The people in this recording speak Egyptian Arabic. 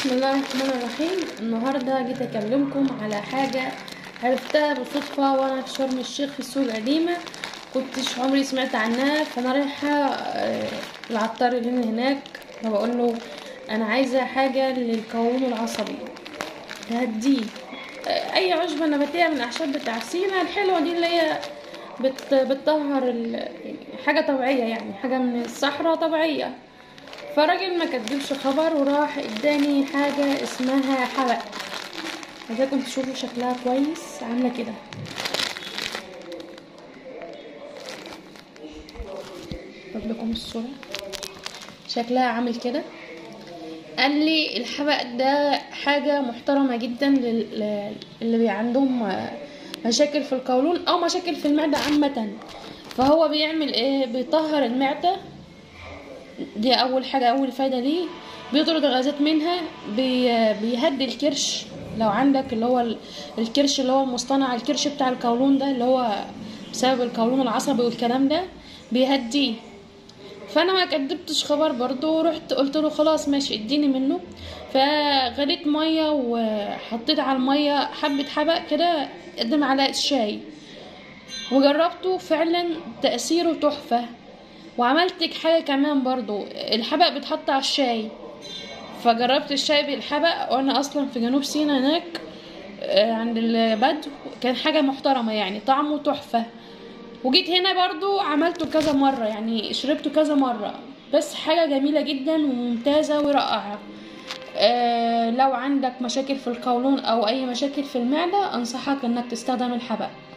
بسم الله الرحمن الرحيم النهاردة جيت أكلمكم على حاجة عرفتها بالصدفة وأنا في شرم الشيخ في السوق القديمة كنتش عمري سمعت عنها فأنا رايحة آه، العطار اللي من هناك فبقول له أنا عايزة حاجة للقولون العصبي تهديه آه، أي عشبة نباتية من الأعشاب بتاع سينا الحلوة دي اللي هي بت بتطهر ال- حاجة طبيعية يعني حاجة من الصحراء طبيعية فالراجل ما كدبش خبر وراح اداني حاجة اسمها حبق عايزاكم تشوفوا شكلها كويس عاملة كده اجيب لكم الصورة شكلها عامل كده قال لي الحبق ده حاجة محترمة جدا لل- اللي بي عندهم آه، مشاكل في القولون او مشاكل في المعدة عامة فهو بيعمل ايه بيطهر المعدة دي اول حاجه اول فايده ليه بيطرد الغازات منها بي بيهدي الكرش لو عندك اللي هو ال- الكرش اللي هو مصطنع الكرش بتاع القولون ده اللي هو بسبب القولون العصبي والكلام ده بيهديه فانا ما كدبتش خبر برضو رحت قلت له خلاص ماشي اديني منه فغليت ميه وحطيت على الميه حبه حبق كده قد معلقه شاي وجربته فعلا تأثيره تحفة وعملت حاجة كمان برضو الحبق بيتحط على الشاي فجربت الشاي بالحبق وانا اصلا في جنوب سيناء هناك آه، عند البدو كان حاجة محترمة يعني طعمه تحفة وجيت هنا برضو عملته كذا مرة يعني شربته كذا مرة بس حاجة جميلة جدا وممتازة ورائعة آه لو عندك مشاكل في القولون او اي مشاكل في المعدة انصحك انك تستخدم الحبق